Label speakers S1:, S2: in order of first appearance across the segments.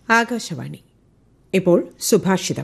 S1: ആകാശവാണി ഇപ്പോൾ സുഭാഷിതം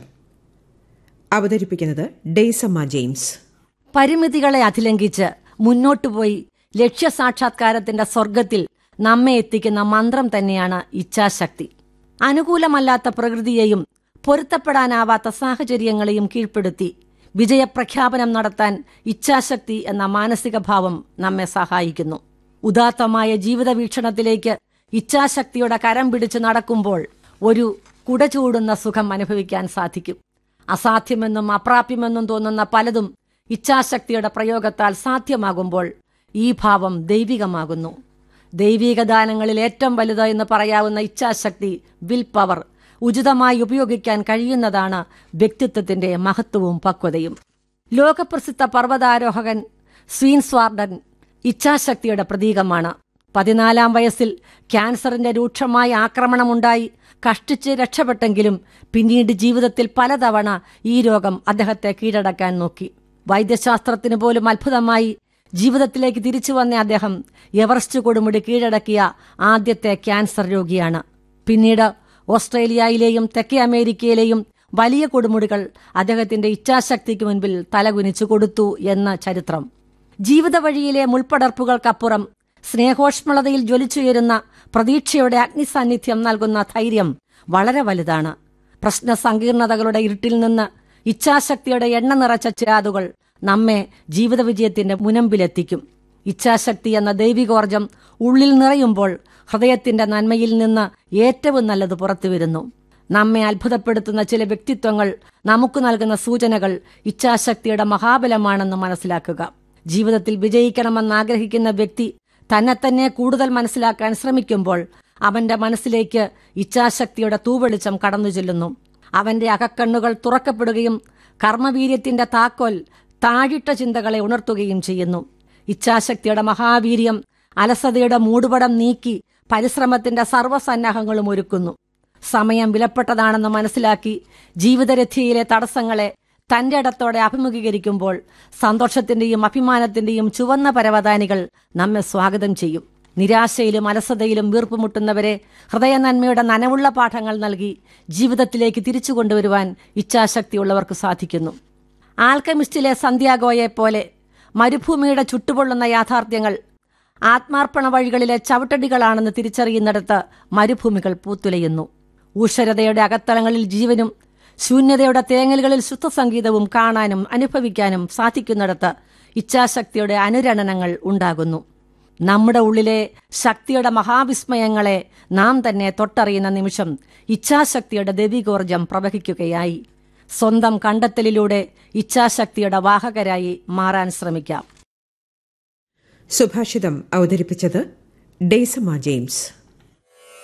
S1: അവതരിപ്പിക്കുന്നത് ഡെയ്സമ്മ ജെയിംസ്
S2: പരിമിതികളെ അതിലംഘിച്ച് മുന്നോട്ടുപോയി ലക്ഷ്യസാക്ഷാത്കാരത്തിന്റെ സ്വർഗത്തിൽ നമ്മെ എത്തിക്കുന്ന മന്ത്രം തന്നെയാണ് ഇച്ഛാശക്തി അനുകൂലമല്ലാത്ത പ്രകൃതിയെയും പൊരുത്തപ്പെടാനാവാത്ത സാഹചര്യങ്ങളെയും കീഴ്പ്പെടുത്തി വിജയപ്രഖ്യാപനം നടത്താൻ ഇച്ഛാശക്തി എന്ന മാനസിക ഭാവം നമ്മെ സഹായിക്കുന്നു ഉദാത്തമായ ജീവിത വീക്ഷണത്തിലേക്ക് ഇച്ഛാശക്തിയുടെ കരം പിടിച്ച് നടക്കുമ്പോൾ ഒരു കുട ചൂടുന്ന സുഖം അനുഭവിക്കാൻ സാധിക്കും അസാധ്യമെന്നും അപ്രാപ്യമെന്നും തോന്നുന്ന പലതും ഇച്ഛാശക്തിയുടെ പ്രയോഗത്താൽ സാധ്യമാകുമ്പോൾ ഈ ഭാവം ദൈവികമാകുന്നു ദൈവിക ദാനങ്ങളിൽ ഏറ്റവും വലുത് എന്ന് പറയാവുന്ന ഇച്ഛാശക്തി വിൽ പവർ ഉചിതമായി ഉപയോഗിക്കാൻ കഴിയുന്നതാണ് വ്യക്തിത്വത്തിന്റെ മഹത്വവും പക്വതയും ലോകപ്രസിദ്ധ പർവ്വതാരോഹകൻ സ്വീൻസ്വാർഡൻ ഇച്ഛാശക്തിയുടെ പ്രതീകമാണ് പതിനാലാം വയസ്സിൽ ക്യാൻസറിന്റെ രൂക്ഷമായ ആക്രമണമുണ്ടായി കഷ്ടിച്ച് രക്ഷപ്പെട്ടെങ്കിലും പിന്നീട് ജീവിതത്തിൽ പലതവണ ഈ രോഗം അദ്ദേഹത്തെ കീഴടക്കാൻ നോക്കി വൈദ്യശാസ്ത്രത്തിന് പോലും അത്ഭുതമായി ജീവിതത്തിലേക്ക് തിരിച്ചു വന്ന അദ്ദേഹം എവറസ്റ്റ് കൊടുമുടി കീഴടക്കിയ ആദ്യത്തെ ക്യാൻസർ രോഗിയാണ് പിന്നീട് ഓസ്ട്രേലിയയിലെയും തെക്കേ അമേരിക്കയിലെയും വലിയ കൊടുമുടികൾ അദ്ദേഹത്തിന്റെ ഇച്ഛാശക്തിക്ക് മുൻപിൽ തലകുനിച്ചു കൊടുത്തു എന്ന ചരിത്രം ജീവിത വഴിയിലെ മുൾപ്പടർപ്പുകൾക്കപ്പുറം സ്നേഹോഷ്മളതയിൽ ജ്വലിച്ചുയരുന്ന പ്രതീക്ഷയുടെ അഗ്നിസാന്നിധ്യം നൽകുന്ന ധൈര്യം വളരെ വലുതാണ് പ്രശ്ന സങ്കീർണതകളുടെ ഇരുട്ടിൽ നിന്ന് ഇച്ഛാശക്തിയുടെ എണ്ണ നിറച്ച ചിരാതുകൾ നമ്മെ ജീവിത വിജയത്തിന്റെ മുനമ്പിലെത്തിക്കും ഇച്ഛാശക്തി എന്ന ദൈവികോർജം ഉള്ളിൽ നിറയുമ്പോൾ ഹൃദയത്തിന്റെ നന്മയിൽ നിന്ന് ഏറ്റവും നല്ലത് പുറത്തു വരുന്നു നമ്മെ അത്ഭുതപ്പെടുത്തുന്ന ചില വ്യക്തിത്വങ്ങൾ നമുക്ക് നൽകുന്ന സൂചനകൾ ഇച്ഛാശക്തിയുടെ മഹാബലമാണെന്ന് മനസ്സിലാക്കുക ജീവിതത്തിൽ വിജയിക്കണമെന്ന് ആഗ്രഹിക്കുന്ന വ്യക്തി തന്നെ തന്നെ കൂടുതൽ മനസ്സിലാക്കാൻ ശ്രമിക്കുമ്പോൾ അവന്റെ മനസ്സിലേക്ക് ഇച്ഛാശക്തിയുടെ തൂവെളിച്ചം കടന്നു ചെല്ലുന്നു അവന്റെ അകക്കണ്ണുകൾ തുറക്കപ്പെടുകയും കർമ്മവീര്യത്തിന്റെ താക്കോൽ താഴിട്ട ചിന്തകളെ ഉണർത്തുകയും ചെയ്യുന്നു ഇച്ഛാശക്തിയുടെ മഹാവീര്യം അലസതയുടെ മൂടുപടം നീക്കി പരിശ്രമത്തിന്റെ സർവ്വസന്നാഹങ്ങളും ഒരുക്കുന്നു സമയം വിലപ്പെട്ടതാണെന്ന് മനസ്സിലാക്കി ജീവിതരഥിയിലെ തടസ്സങ്ങളെ തന്റെ ഇടത്തോടെ അഭിമുഖീകരിക്കുമ്പോൾ സന്തോഷത്തിന്റെയും അഭിമാനത്തിന്റെയും ചുവന്ന പരവതാനികൾ നമ്മെ സ്വാഗതം ചെയ്യും നിരാശയിലും അലസതയിലും വീർപ്പുമുട്ടുന്നവരെ ഹൃദയനന്മയുടെ നനവുള്ള പാഠങ്ങൾ നൽകി ജീവിതത്തിലേക്ക് തിരിച്ചു കൊണ്ടുവരുവാൻ ഇച്ഛാശക്തിയുള്ളവർക്ക് സാധിക്കുന്നു ആൽക്കമിസ്റ്റിലെ സന്ധ്യാഗോയെ പോലെ മരുഭൂമിയുടെ ചുട്ടുപൊള്ളുന്ന യാഥാർത്ഥ്യങ്ങൾ ആത്മാർപ്പണ വഴികളിലെ ചവിട്ടടികളാണെന്ന് തിരിച്ചറിയുന്നിടത്ത് മരുഭൂമികൾ പൂത്തുലയുന്നു ഊഷരതയുടെ അകത്തളങ്ങളിൽ ജീവനും ശൂന്യതയുടെ തേങ്ങലുകളിൽ ശുദ്ധസംഗീതവും കാണാനും അനുഭവിക്കാനും സാധിക്കുന്നിടത്ത് ഇച്ഛാശക്തിയുടെ അനുരണനങ്ങൾ ഉണ്ടാകുന്നു നമ്മുടെ ഉള്ളിലെ ശക്തിയുടെ മഹാവിസ്മയങ്ങളെ നാം തന്നെ തൊട്ടറിയുന്ന നിമിഷം ഇച്ഛാശക്തിയുടെ ദൈവികോർജം പ്രവഹിക്കുകയായി സ്വന്തം കണ്ടെത്തലിലൂടെ ഇച്ഛാശക്തിയുടെ വാഹകരായി മാറാൻ ശ്രമിക്കാം
S1: സുഭാഷിതം അവതരിപ്പിച്ചത് ഡെയ്സമ്മ ജെയിംസ്